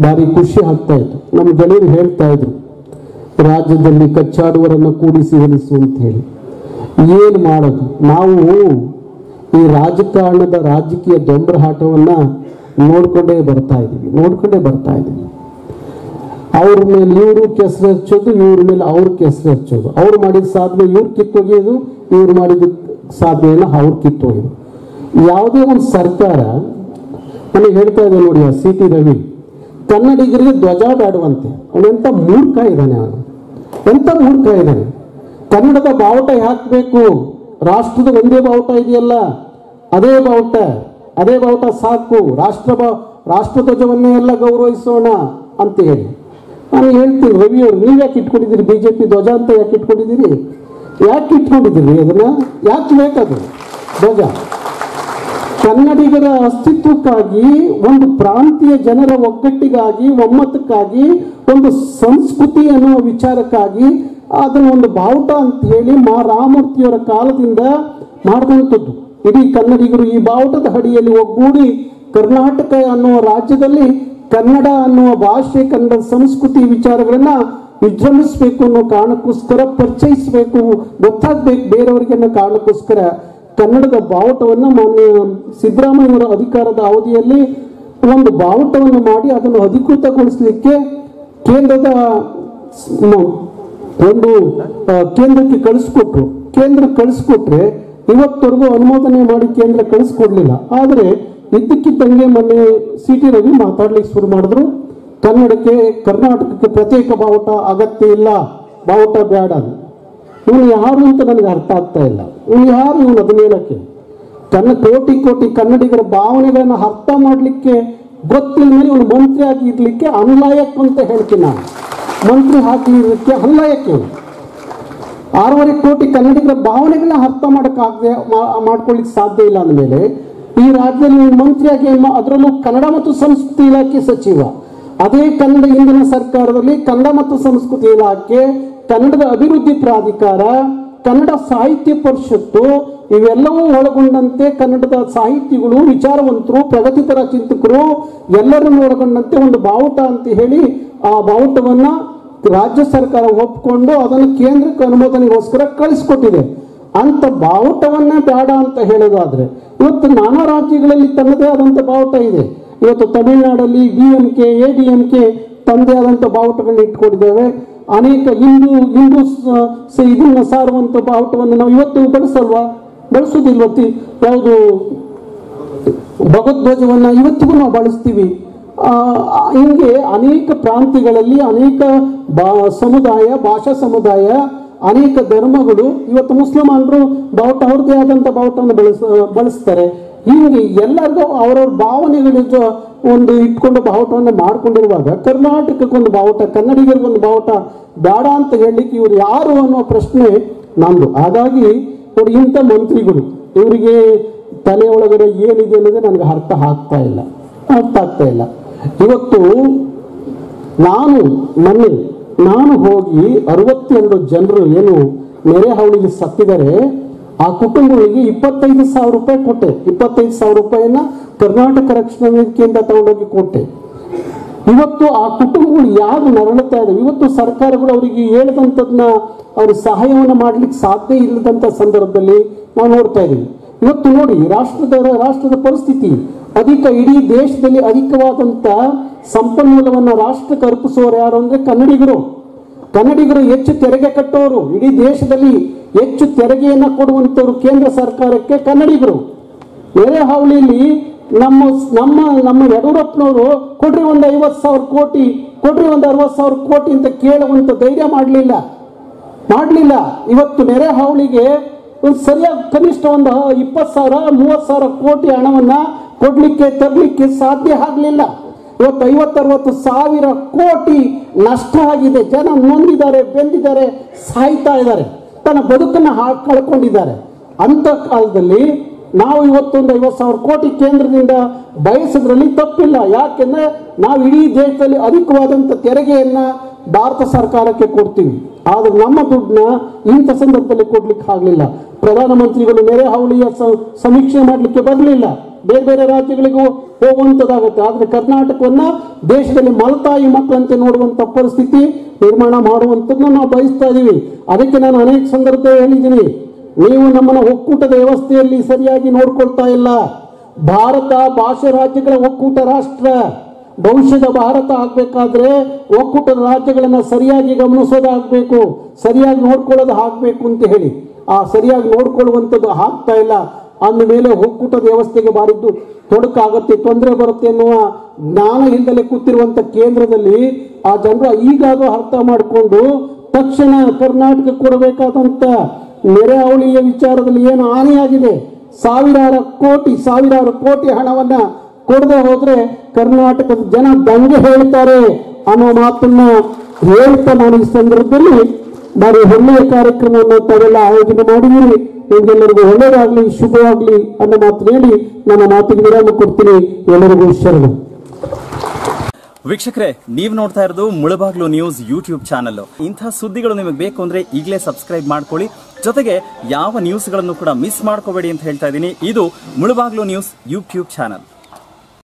ಭಾರಿ ಖುಷಿ ಆಗ್ತಾ ಇತ್ತು ನಮ್ಮ ಗೆಳೆಯರು ಹೇಳ್ತಾ ಇದ್ರು ರಾಜ್ಯದಲ್ಲಿ ಕಚ್ಚಾಡುವರನ್ನು ಕೂಡಿಸಿ ಹೊಲಿಸು ಅಂತ ಹೇಳಿ ಏನು ಮಾಡೋದು ನಾವು ಈ ರಾಜಕಾರಣದ ರಾಜಕೀಯ ದೊಂಬರಾಟವನ್ನ ನೋಡ್ಕೊಂಡೇ ಬರ್ತಾ ಇದ್ದೀವಿ ನೋಡ್ಕೊಂಡೇ ಬರ್ತಾ ಇದ್ದೀವಿ ಅವ್ರ ಮೇಲೆ ಇವರು ಕೆಸರು ಹಚ್ಚೋದು ಇವ್ರ ಮೇಲೆ ಅವ್ರ ಕೆಸರು ಹಚ್ಚೋದು ಅವ್ರು ಮಾಡಿದ ಸಾಧನೆ ಇವ್ರು ಕಿತ್ತೊಗೆಯೋದು ಇವ್ರು ಮಾಡಿದ ಸಾಧನೆಯನ್ನ ಅವ್ರು ಕಿತ್ತೊಗೆಯೋದು ಯಾವುದೇ ಒಂದು ಸರ್ಕಾರ ನನಗೆ ಹೇಳ್ತಾ ಇದೆ ನೋಡಿ ಆ ಸಿ ಟಿ ರವಿ ಕನ್ನಡಿಗರಿಗೆ ಧ್ವಜ ಬೇಡವಂತೆ ಅವನೆಂತ ಮೂರ್ಖ ಇದ್ದಾನೆ ಅವನು ಎಂತ ಮೂರ್ಖ ಇದ್ದಾನೆ ಕನ್ನಡದ ಬಾವುಟ ಹಾಕಬೇಕು ರಾಷ್ಟ್ರದ ಒಂದೇ ಬಾವುಟ ಇದೆಯಲ್ಲ ಅದೇ ಬಾವುಟ ಅದೇ ಬಾವುಟ ಸಾಕು ರಾಷ್ಟ್ರ ಬಾ- ರಾಷ್ಟ್ರಧ್ವಜವನ್ನೇ ಎಲ್ಲ ಗೌರವಿಸೋಣ ಅಂತ ಹೇಳಿ ನಾನು ಹೇಳ್ತೀನಿ ರವಿ ಅವರು ನೀವು ಯಾಕೆ ಇಟ್ಕೊಂಡಿದ್ದೀರಿ ಬಿಜೆಪಿ ಧ್ವಜ ಅಂತ ಯಾಕೆ ಇಟ್ಕೊಂಡಿದ್ದೀರಿ ಯಾಕೆ ಇಟ್ಕೊಂಡಿದ್ದೀರಿ ಅದನ್ನ ಯಾಕೆ ಬೇಕದು ಧ್ವಜ ಕನ್ನಡಿಗರ ಅಸ್ತಿತ್ವಕ್ಕಾಗಿ ಒಂದು ಪ್ರಾಂತೀಯ ಜನರ ಒಗ್ಗಟ್ಟಿಗಾಗಿ ಒಮ್ಮತಕ್ಕಾಗಿ ಒಂದು ಸಂಸ್ಕೃತಿ ಅನ್ನುವ ವಿಚಾರಕ್ಕಾಗಿ ಅದನ್ನ ಒಂದು ಬಾವುಟ ಅಂತ ಹೇಳಿ ಮಾ ರಾಮಮೂರ್ತಿಯವರ ಕಾಲದಿಂದ ಮಾಡಿದಂಥದ್ದು ಇಡೀ ಕನ್ನಡಿಗರು ಈ ಬಾವುಟದ ಅಡಿಯಲ್ಲಿ ಒಗ್ಗೂಡಿ ಕರ್ನಾಟಕ ಅನ್ನುವ ರಾಜ್ಯದಲ್ಲಿ ಕನ್ನಡ ಅನ್ನುವ ಭಾಷೆ ಕನ್ನಡ ಸಂಸ್ಕೃತಿ ವಿಚಾರಗಳನ್ನ ವಿಜೃಂಭಿಸಬೇಕು ಅನ್ನೋ ಕಾರಣಕ್ಕೋಸ್ಕರ ಪರಿಚಯಿಸಬೇಕು ಗೊತ್ತಾಗ್ಬೇಕು ಬೇರೆಯವರಿಗೆ ಅನ್ನೋ ಕಾರಣಕ್ಕೋಸ್ಕರ ಕನ್ನಡದ ಬಾವುಟವನ್ನು ಮಾನ್ಯ ಸಿದ್ದರಾಮಯ್ಯವರ ಅಧಿಕಾರದ ಅವಧಿಯಲ್ಲಿ ಒಂದು ಬಾವುಟವನ್ನು ಮಾಡಿ ಅದನ್ನು ಅಧಿಕೃತಗೊಳಿಸಲಿಕ್ಕೆ ಕೇಂದ್ರದ ಸ್- ಮ- ಒಂದು ಆ, ಕೇಂದ್ರಕ್ಕೆ ಕಳಿಸ್ಕೊಟ್ರು ಕೇಂದ್ರ ಕಳಿಸ್ಕೊಟ್ರೆ ಇವತ್ತವರೆಗೂ ಅನುಮೋದನೆ ಮಾಡಿ ಕೇಂದ್ರ ಕಳಿಸ್ಕೊಡ್ಲಿಲ್ಲ ಆದರೆ ಇದ್ದಕ್ಕಿದ್ದಂಗೆ ಮೊನ್ನೆ ಸಿ ಟಿ ರವಿ ಮಾತಾಡ್ಲಿಕ್ಕೆ ಶುರು ಮಾಡಿದ್ರು ಕನ್ನಡಕ್ಕೆ ಕರ್ನಾಟಕಕ್ಕೆ ಪ್ರತ್ಯೇಕ ಬಾವುಟ ಅಗತ್ಯ ಇಲ್ಲ ಬಾವುಟ ಬೇಡ ಅಂತ. ಇವನು ಯಾರು ಅಂತ ನನಗೆ ಅರ್ಥ ಆಗ್ತಾ ಇಲ್ಲ ಇವನು ಯಾರು ಇವನು ಅದನ್ನೇನಕ್ಕೆ ಕನ್ನ ಕೋಟಿ ಕೋಟಿ ಕನ್ನಡಿಗರ ಭಾವನೆಗಳನ್ನ ಅರ್ಥ ಮಾಡಲಿಕ್ಕೆ ಗೊತ್ತಿಲ್ಲ ಮೇಲೆ ಇವನು ಮಂತ್ರಿ ಆಗಿ ಇರ್ಲಿಕ್ಕೆ ಅನ್ಲಾಯಕ್ ಅಂತ ಹೇಳ್ತೀನಿ ನಾನು ಮಂತ್ರಿ ಹಾಕಲಿಕ್ಕೆ ಅನ್ಲಾಯಕ್ ಇವನು ಆರೂವರೆ ಕೋಟಿ ಕನ್ನಡಿಗರ ಭಾವನೆಗಳನ್ನ ಅರ್ಥ ಮಾಡೋಕ್ಕಾಗದೆ ಮಾಡ್ಕೊಳ್ಳಿಕ್ಕೆ ಸಾಧ್ಯ ಇಲ್ಲ ಅಂದಮೇಲೆ ಈ ರಾಜ್ಯದಲ್ಲಿ ನೀವು ಮಂತ್ರಿಯಾಗಿ ಮ- ಅದರಲ್ಲೂ ಕನ್ನಡ ಮತ್ತು ಸಂಸ್ಕೃತಿ ಇಲಾಖೆ ಸಚಿವ ಅದೇ ಕನ್ನಡ ಇಂದಿನ ಸರ್ಕಾರದಲ್ಲಿ ಕನ್ನಡ ಮತ್ತು ಸಂಸ್ಕೃತಿ ಇಲಾಖೆ ಕನ್ನಡದ ಅಭಿವೃದ್ಧಿ ಪ್ರಾಧಿಕಾರ ಕನ್ನಡ ಸಾಹಿತ್ಯ ಪರಿಷತ್ತು ಇವೆಲ್ಲವೂ ಒಳಗೊಂಡಂತೆ ಕನ್ನಡದ ಸಾಹಿತಿಗಳು ವಿಚಾರವಂತರು ಪ್ರಗತಿಪರ ಚಿಂತಕರು ಎಲ್ಲರನ್ನು ಒಳಗೊಂಡಂತೆ ಒಂದು ಬಾವುಟ ಅಂತ ಹೇಳಿ ಆ ಬಾವುಟವನ್ನ ರಾಜ್ಯ ಸರ್ಕಾರ ಒಪ್ಕೊಂಡು ಅದನ್ನು ಕೇಂದ್ರಕ್ಕೆ ಅನುಮೋದನೆಗೋಸ್ಕರ ಕಳಿಸ್ಕೊಟ್ಟಿದೆ ಅಂತ ಬಾವುಟವನ್ನ ಬೇಡ ಅಂತ ಹೇಳೋದಾದ್ರೆ ಇವತ್ತು ನಾನಾ ರಾಜ್ಯಗಳಲ್ಲಿ ತನ್ನದೇ ಆದಂಥ ಬಾವುಟ ಇದೆ ಇವತ್ತು ತಮಿಳುನಾಡಲ್ಲಿ D M K A D M K ತನ್ನದೇ ಆದಂಥ ಬಾವುಟಗಳನ್ನ ಇಟ್ಕೊಂಡಿದ್ದೇವೆ ಅನೇಕ ಹಿಂದೂ ಹಿಂದೂ ಸ- ಸ- ಇದನ್ನ ಸಾರುವಂಥ ಬಾವುಟವನ್ನು ನಾವು ಇವತ್ತು ಬಳಸಲ್ವಾ ಬಳಸೋದಿಲ್ವತ್ತಿ ಯಾವುದು ಭಗವದ್ಧ್ವಜವನ್ನ ಇವತ್ತಿಗೂ ನಾವು ಬಳಸ್ತೀವಿ ಆ, ಆ, ಹಿಂಗೆ ಅನೇಕ ಪ್ರಾಂತ್ಯಗಳಲ್ಲಿ ಅನೇಕ ಬಾ ಸಮುದಾಯ ಭಾಷಾ ಸಮುದಾಯ ಅನೇಕ ಧರ್ಮಗಳು ಇವತ್ತು ಮುಸ್ಲಿಮಾನರು ಬಾವುಟ ಅವ್ರದ್ದೇ ಆದಂಥ ಬಾವುಟವನ್ನು ಬಳಸ ಬಳಸ್ತಾರೆ ಹಿಂಗೆ ಎಲ್ಲರಿಗೂ ಅವರವ್ರ ಭಾವನೆಗಳ ಜೊ- ಒಂದು ಇಟ್ಕೊಂಡು ಬಾವುಟವನ್ನು ಮಾಡ್ಕೊಂಡಿರುವಾಗ ಕರ್ನಾಟಕಕ್ಕೊಂದು ಬಾವುಟ ಕನ್ನಡಿಗರಿಗೊಂದು ಬಾವುಟ ಬೇಡ ಅಂತ ಹೇಳಲಿಕ್ಕೆ ಇವರು ಯಾರು ಅನ್ನೋ ಪ್ರಶ್ನೆ ನಂದು ಹಾಗಾಗಿ ನೋಡಿ ಇಂಥ ಮಂತ್ರಿಗಳು ಇವರಿಗೆ ತಲೆ ಒಳಗಡೆ ಏನಿದೆ ಅನ್ನೋದೇ ನನಗೆ ಅರ್ಥ ಆಗ್ತಾ ಇಲ್ಲ ಅರ್ಥ ಆಗ್ತಾ ಇಲ್ಲ ಇವತ್ತು ನಾನು ಮೊನ್ನೆ ನಾನು ಹೋಗಿ ಅರವತ್ತೆರಡು ಜನರು ಏನು ನೆರೆ ಹಾವಳಿಗೆ ಸತ್ತಿದ್ದಾರೆ ಆ ಕುಟುಂಬಗಳಿಗೆ ಇಪ್ಪತ್ತೈದು ಸಾವಿರ ರೂಪಾಯಿ ಕೊಟ್ಟೆ ಇಪ್ಪತ್ತೈದು ಸಾವಿರ ರೂಪಾಯಿನ ಕರ್ನಾಟಕ ರಕ್ಷಣಾ ವೇದಿಕೆಯಿಂದ ತಗೊಂಡೋಗಿ ಕೊಟ್ಟೆ ಇವತ್ತು ಆ ಕುಟುಂಬಗಳು ಯಾರು ನರಳುತ್ತಾ ಇದಾವೆ ಇವತ್ತು ಸರ್ಕಾರಗಳು ಅವರಿಗೆ ಹೇಳಿದಂಥದ್ನ ಅವ್ರ ಸಹಾಯವನ್ನು ಮಾಡ್ಲಿಕ್ಕೆ ಸಾಧ್ಯ ಇಲ್ಲದಂಥ ಸಂದರ್ಭದಲ್ಲಿ ನಾವು ನೋಡ್ತಾ ಇದ್ದೀವಿ ಇವತ್ತು ನೋಡಿ ರಾಷ್ಟ್ರದ ರಾಷ್ಟ್ರದ ಪರಿಸ್ಥಿತಿ ಅಧಿಕ ಇಡೀ ದೇಶದಲ್ಲಿ ಅಧಿಕವಾದಂಥ ಸಂಪನ್ಮೂಲವನ್ನು ರಾಷ್ಟ್ರಕ್ಕೆ ಅರ್ಪಿಸುವವರು ಯಾರು ಅಂದ್ರೆ ಕನ್ನಡಿಗರು ಕನ್ನಡಿಗರು ಹೆಚ್ಚು ತೆರಿಗೆ ಕಟ್ಟೋರು ಇಡೀ ದೇಶದಲ್ಲಿ ಹೆಚ್ಚು ತೆರಿಗೆಯನ್ನು ಕೊಡುವಂಥವ್ರು ಕೇಂದ್ರ ಸರ್ಕಾರಕ್ಕೆ ಕನ್ನಡಿಗರು ನೆರೆ ಹಾವಳಿಯಲ್ಲಿ ನಮ್ಮ ನಮ್ಮ ನಮ್ಮ ಯಡಿಯೂರಪ್ಪನವರು ಕೊಡ್ರಿ ಒಂದು ಐವತ್ತು ಸಾವಿರ ಕೋಟಿ ಕೊಡ್ರಿ ಒಂದು ಅರವತ್ತು ಸಾವಿರ ಕೋಟಿ ಅಂತ ಕೇಳುವಂತ ಧೈರ್ಯ ಮಾಡಲಿಲ್ಲ ಮಾಡಲಿಲ್ಲ ಇವತ್ತು ನೆರೆ ಹಾವಳಿಗೆ ಒಂದು ಸರಿಯಾಗಿ ಕನಿಷ್ಠ ಒಂದು ಇಪ್ಪತ್ತು ಸಾವಿರ ಮೂವತ್ತು ಸಾವಿರ ಕೋಟಿ ಹಣವನ್ನ ಕೊಡ್ಲಿಕ್ಕೆ ತರಲಿಕ್ಕೆ ಸಾಧ್ಯ ಆಗಲಿಲ್ಲ ಇವತ್ತು ಐವತ್ತರವತ್ತು ಸಾವಿರ ಕೋಟಿ ನಷ್ಟ ಆಗಿದೆ ಜನ ನೊಂದಿದ್ದಾರೆ ಬೆಂದಿದ್ದಾರೆ ಸಾಯ್ತಾ ಇದ್ದಾರೆ ತನ್ನ ಬದುಕನ್ನು ಹಾ- ಕಳ್ಕೊಂಡಿದ್ದಾರೆ ಅಂತ ಕಾಲದಲ್ಲಿ ನಾವು ಇವತ್ತೊಂದು ಐವತ್ತು ಸಾವಿರ ಕೋಟಿ ಕೇಂದ್ರದಿಂದ ಬಯಸೋದ್ರಲ್ಲಿ ತಪ್ಪಿಲ್ಲ ಯಾಕೆಂದ್ರೆ ನಾವು ಇಡೀ ದೇಶದಲ್ಲಿ ಅಧಿಕವಾದಂಥ ತೆರಿಗೆಯನ್ನ ಭಾರತ ಸರ್ಕಾರಕ್ಕೆ ಕೊಡ್ತೀವಿ ಆದ್ರೆ ನಮ್ಮ ದುಡ್ಡನ್ನ ಇಂಥ ಸಂದರ್ಭದಲ್ಲಿ ಕೊಡ್ಲಿಕ್ಕೆ ಆಗಲಿಲ್ಲ ಪ್ರಧಾನಮಂತ್ರಿಗಳು ನೆರೆ ಹಾವಳಿಯ ಸ- ಸಮೀಕ್ಷೆ ಮಾಡಲಿಕ್ಕೆ ಬರಲಿಲ್ಲ ಬೇರೆ ಬೇರೆ ರಾಜ್ಯಗಳಿಗೂ ಹೋಗುವಂಥದ್ದಾಗುತ್ತೆ ಆದ್ರೆ ಕರ್ನಾಟಕವನ್ನ ದೇಶದಲ್ಲಿ ಮಲತಾಯಿ ಮಕ್ಕಳಂತೆ ನೋಡುವಂತ ಪರಿಸ್ಥಿತಿ ನಿರ್ಮಾಣ ಮಾಡುವಂಥದ್ದನ್ನ ನಾವು ಬಯಸ್ತಾ ಇದೀವಿ ಅದಕ್ಕೆ ನಾನು ಅನೇಕ ಸಂದರ್ಭದಲ್ಲಿ ಹೇಳಿದ್ದೀನಿ ನೀವು ನಮ್ಮನ್ನ ಒಕ್ಕೂಟದ ವ್ಯವಸ್ಥೆಯಲ್ಲಿ ಸರಿಯಾಗಿ ನೋಡ್ಕೊಳ್ತಾ ಇಲ್ಲ ಭಾರತ ಭಾಷೆ ರಾಜ್ಯಗಳ ಒಕ್ಕೂಟ ರಾಷ್ಟ್ರ ಭವಿಷ್ಯದ ಭಾರತ ಆಗ್ಬೇಕಾದ್ರೆ ಒಕ್ಕೂಟದ ರಾಜ್ಯಗಳನ್ನ ಸರಿಯಾಗಿ ಗಮನಿಸೋದಾಗಬೇಕು ಸರಿಯಾಗಿ ನೋಡ್ಕೊಳ್ಳೋದು ಆಗ್ಬೇಕು ಅಂತ ಹೇಳಿ ಆ ಸರಿಯಾಗಿ ನೋಡ್ಕೊಳ್ಳುವಂಥದ್ದು ಆಗ್ತಾ ಇಲ್ಲ ಅಂದ ಮೇಲೆ ಒಕ್ಕೂಟದ ವ್ಯವಸ್ಥೆಗೆ ಬಾರಿದ್ದು ತೊಡಕಾಗತ್ತೆ ತೊಂದರೆ ಬರುತ್ತೆ ಎನ್ನುವ ಜ್ಞಾನ ಇಲ್ಲದೆ ಕೂತಿರುವಂತ ಕೇಂದ್ರದಲ್ಲಿ ಆ ಜನರು ಈಗಾಗ ಅರ್ಥ ಮಾಡಿಕೊಂಡು ತಕ್ಷಣ ಕರ್ನಾಟಕ ಕೊಡಬೇಕಾದಂತ ನೆರೆಹಾವಳಿಯ ವಿಚಾರದಲ್ಲಿ ಏನು ಹಾನಿಯಾಗಿದೆ ಸಾವಿರಾರು ಕೋಟಿ ಸಾವಿರಾರು ಕೋಟಿ ಹಣವನ್ನ ಕೊಡದೆ ಹೋದ್ರೆ ಕರ್ನಾಟಕದ ಜನ ದಂಗೆ ಹೇಳ್ತಾರೆ ಅನ್ನೋ ಮಾತನ್ನ ಹೇಳ್ತಾ ನಾನು ಈ ಸಂದರ್ಭದಲ್ಲಿ ಬಾರಿ ಒಳ್ಳೆಯ ಕಾರ್ಯಕ್ರಮವನ್ನು ತಾವೆಲ್ಲ ಆಯೋಜನೆ ಮಾಡಿದ್ದೀರಿ ನಿಮ್ಗೆಲ್ಲರಿಗೂ ಒಳ್ಳೆಯದಾಗ್ಲಿ ಶುಭವಾಗ್ಲಿ ಅನ್ನೋ ಮಾತು ಹೇಳಿ ನನ್ನ ಮಾತಿಗೆ ವಿರಾಮ ಕೊಡ್ತೀನಿ ಎಲ್ಲರಿಗೂ ಶರಣು ವೀಕ್ಷಕರೇ ನೀವು ನೋಡ್ತಾ ಇರೋದು ಮುಳಬಾಗ್ಲು ನ್ಯೂಸ್ ಯೂಟ್ಯೂಬ್ ಚಾನಲ್ ಇಂಥ ಸುದ್ದಿಗಳು ನಿಮಗೆ ಬೇಕು ಅಂದ್ರೆ ಈಗಲೇ ಸಬ್ಸ್ಕ್ರೈಬ್ ಮಾಡ್ಕೊಳ್ಳಿ ಜೊತೆಗೆ ಯಾವ ನ್ಯೂಸ್ಗಳನ್ನು ಕೂಡ ಮಿಸ್ ಮಾಡ್ಕೋಬೇಡಿ ಅಂತ ಹೇಳ್ತಾ ಇದ್ದೀನಿ ಇದು ಮುಳಬಾಗ್ಲು ನ್ಯೂಸ್ ಯೂಟ್ಯೂಬ್ ಚಾನಲ್